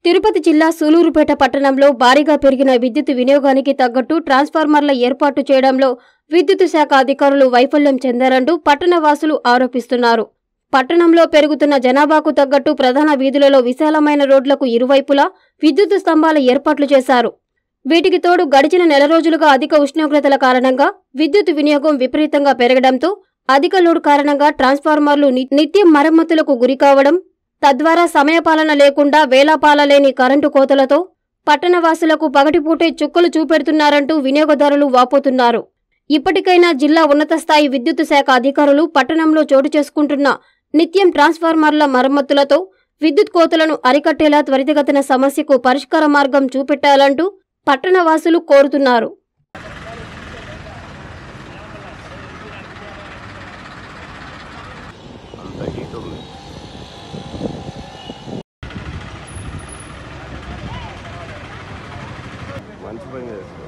తిరుపతి జిల్లా సూలూరుపేట పట్టణంలో భారీగా పెరిగిన విద్యుత్ వినియోగానికి తగ్గట్టు ట్రాన్స్ఫార్మర్ల ఏర్పాటు చేయడంలో విద్యుత్ శాఖ అధికారులు వైఫల్యం చెందారంటూ పట్టణవాసులు ఆరోపిస్తున్నారు పట్టణంలో పెరుగుతున్న జనాభాకు తగ్గట్టు ప్రధాన వీధులలో విశాలమైన రోడ్లకు ఇరువైపులా విద్యుత్ స్తంభాల ఏర్పాట్లు చేశారు వీటికి తోడు గడిచిన నెల రోజులుగా అధిక ఉష్ణోగ్రతల కారణంగా విద్యుత్ వినియోగం విపరీతంగా పెరగడంతో అధిక లోడ్ కారణంగా ట్రాన్స్ఫార్మర్లు ని- నిత్యం మరమ్మతులకు గురికావడం తద్వారా సమయపాలన లేకుండా వేలాపాలలేని కరెంటు కోతలతో పట్టణవాసులకు పగటిపూటే చుక్కలు చూపెడుతున్నారంటూ వినియోగదారులు వాపోతున్నారు ఇప్పటికైనా జిల్లా ఉన్నత స్థాయి విద్యుత్ శాఖ అధికారులు పట్టణంలో చోటు చేసుకుంటున్న నిత్యం ట్రాన్స్ఫార్మర్ల మరమ్మతులతో విద్యుత్ కోతలను అరికట్టేలా త్వరితగతిన సమస్యకు పరిష్కార మార్గం చూపెట్టాలంటూ పట్టణవాసులు కోరుతున్నారు అంత హీట్ ఉంది మంచి పని చేస్తారు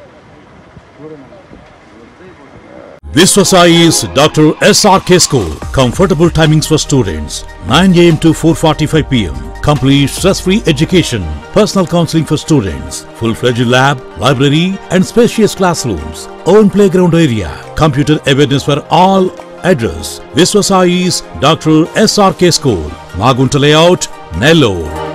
Viswasai is Dr. SRK School. Comfortable timings for students 9 am to 4:45 pm. Complete stress-free education. Personal counseling for students. Full-fledged lab, library, and spacious classrooms. Own playground area. Computer awareness for all. Address: Viswasai's Dr. SRK School. Magunta Layout, Nellore.